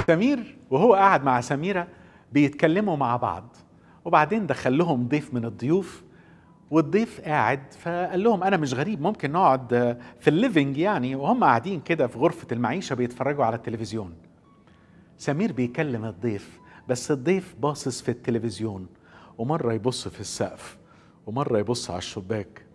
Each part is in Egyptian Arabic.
سمير وهو قاعد مع سميرة بيتكلموا مع بعض وبعدين دخل لهم ضيف من الضيوف والضيف قاعد فقال لهم انا مش غريب ممكن نقعد في الليفينج يعني وهم قاعدين كده في غرفة المعيشة بيتفرجوا على التلفزيون سمير بيكلم الضيف بس الضيف باصص في التلفزيون ومرة يبص في السقف ومرة يبص على الشباك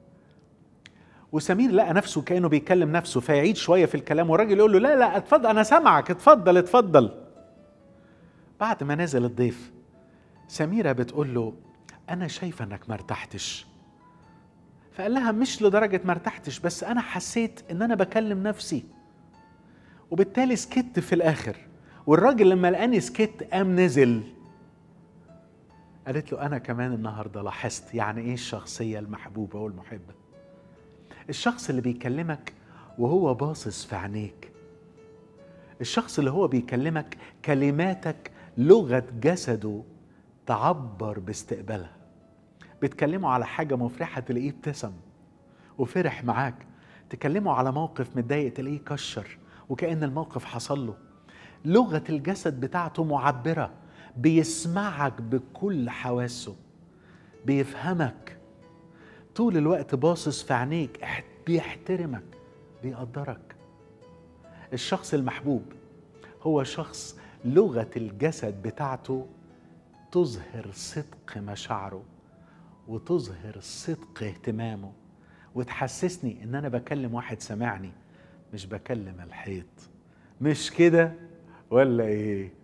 وسمير لقى نفسه كأنه بيكلم نفسه فيعيد شوية في الكلام والراجل يقول له لا لا اتفضل أنا سامعك اتفضل اتفضل بعد ما نزل الضيف سميرة بتقول له أنا شايفة إنك ما ارتحتش فقال لها مش لدرجة ما ارتحتش بس أنا حسيت إن أنا بكلم نفسي وبالتالي سكت في الآخر والراجل لما لقاني سكت قام نزل قالت له أنا كمان النهاردة لاحظت يعني إيه الشخصية المحبوبة والمحبة الشخص اللي بيكلمك وهو باصص في عينيك الشخص اللي هو بيكلمك كلماتك لغة جسده تعبر باستقبالها بتكلموا على حاجة مفرحة تلاقيه ابتسم وفرح معاك تكلموا على موقف متضايق تلاقيه كشر وكأن الموقف حصل له لغة الجسد بتاعته معبرة بيسمعك بكل حواسه بيفهمك طول الوقت باصص في عينيك بيحترمك بيقدرك الشخص المحبوب هو شخص لغة الجسد بتاعته تظهر صدق مشاعره وتظهر صدق اهتمامه وتحسسني ان انا بكلم واحد سمعني مش بكلم الحيط مش كده ولا ايه